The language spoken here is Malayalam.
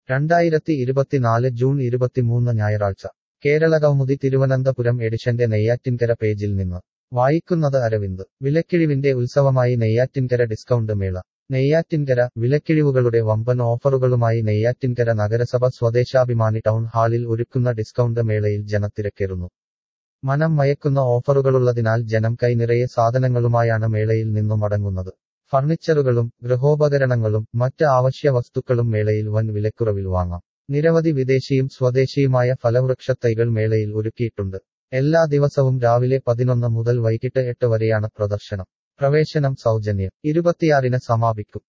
രണ്ടായിരത്തി ഇരുപത്തിനാല് ജൂൺ ഇരുപത്തിമൂന്ന് ഞായറാഴ്ച കേരള കൗമുദി തിരുവനന്തപുരം എഡിഷന്റെ നെയ്യാറ്റിൻകര പേജിൽ നിന്ന് വായിക്കുന്നത് അരവിന്ദ് വിലക്കിഴിവിന്റെ ഉത്സവമായി നെയ്യാറ്റിൻകര ഡിസ്കൗണ്ട് മേള നെയ്യാറ്റിൻകര വിലക്കിഴിവുകളുടെ വമ്പൻ ഓഫറുകളുമായി നെയ്യാറ്റിൻകര നഗരസഭ സ്വദേശാഭിമാനി ടൗൺ ഹാളിൽ ഒരുക്കുന്ന ഡിസ്കൗണ്ട് മേളയിൽ ജനത്തിരക്കേറുന്നു മനം മയക്കുന്ന ഓഫറുകളുള്ളതിനാൽ ജനം കൈനിറയെ സാധനങ്ങളുമായാണ് മേളയിൽ നിന്നും മടങ്ങുന്നത് ഫർണിച്ചറുകളും ഗൃഹോപകരണങ്ങളും മറ്റ് ആവശ്യ വസ്തുക്കളും മേളയിൽ വൻ വിലക്കുറവിൽ വാങ്ങാം നിരവധി വിദേശിയും സ്വദേശിയുമായ ഫലവൃക്ഷത്തൈകൾ മേളയിൽ ഒരുക്കിയിട്ടുണ്ട് എല്ലാ ദിവസവും രാവിലെ പതിനൊന്ന് മുതൽ വൈകിട്ട് എട്ട് വരെയാണ് പ്രദർശനം പ്രവേശനം സൗജന്യം ഇരുപത്തിയാറിന് സമാപിക്കും